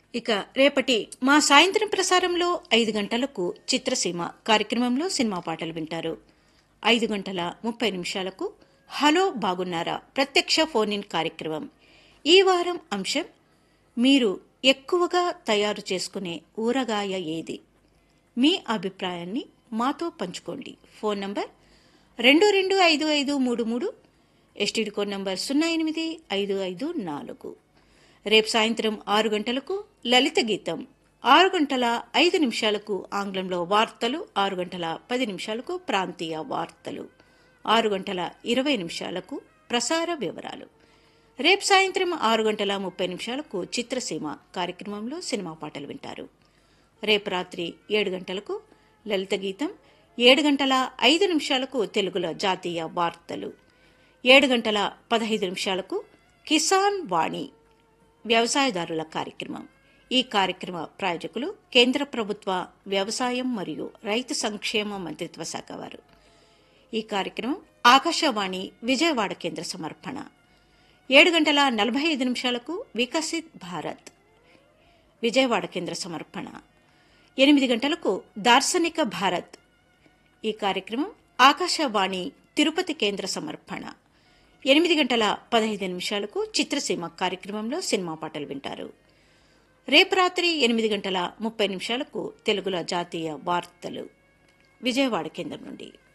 ఇక రేపటి మా సాయంత్రం ప్రసారంలో ఐదు గంటలకు చిత్రసీమ కార్యక్రమంలో సినిమా పాటలు వింటారు ఐదు గంటల ముప్పై నిమిషాలకు హలో బాగున్నారా ప్రత్యక్ష ఫోన్ ఇన్ కార్యక్రమం ఈ వారం అంశం మీరు ఎక్కువగా తయారు చేసుకునే ఊరగాయ ఏది మీ అభిప్రాయాన్ని మాతో పంచుకోండి ఫోన్ నంబర్ రెండు రెండు ఐదు ఐదు మూడు మూడు ఎస్టీడీ కోడ్ నంబర్ సున్నా ఎనిమిది ఐదు ఐదు నాలుగు రేపు సాయంత్రం ఆరు గంటలకు లలిత గీతం ఆరు గంటల ఐదు నిమిషాలకు ఆంగ్లంలో వార్తలు ఆరు గంటల పది నిమిషాలకు ప్రాంతీయ వార్తలు ఆరు గంటల ఇరవై నిమిషాలకు ప్రసార వివరాలు రేపు సాయంత్రం ఆరు గంటల ముప్పై నిమిషాలకు చిత్రసీమ కార్యక్రమంలో సినిమా పాటలు వింటారు రేపు రాత్రి ఏడు గంటలకు లలిత గీతం ఏడు గంటల ఐదు నిమిషాలకు తెలుగులో జాతీయ వార్తలు ఏడు గంటల పదహైదు నిమిషాలకు కిసాన్ వాణి వ్యవసాయదారుల కార్యక్రమం ఈ కార్యక్రమ ప్రాయోజకులు కేంద్ర ప్రభుత్వ వ్యవసాయం మరియు రైతు సంక్షేమ మంత్రిత్వ శాఖ వారు ఈ కార్యక్రమం ఆకాశవాణి విజయవాడ కేంద్ర సమర్పణ ఏడు గంటల నలభై ఐదు నిమిషాలకు వికసిత్ భారత్ విజయవాడ కేంద్ర సమర్పణ ఎనిమిది గంటలకు దార్శనిక భారత్ ఈ కార్యక్రమం ఆకాశవాణి తిరుపతి కేంద్ర సమర్పణ ఎనిమిది గంటల పదహైదు నిమిషాలకు చిత్రసీమ కార్యక్రమంలో సినిమా పాటలు వింటారు రేపు రాత్రి ఎనిమిది గంటల ముప్పై నిమిషాలకు తెలుగులో జాతీయ వార్తలు విజయవాడ కేంద్రం నుండి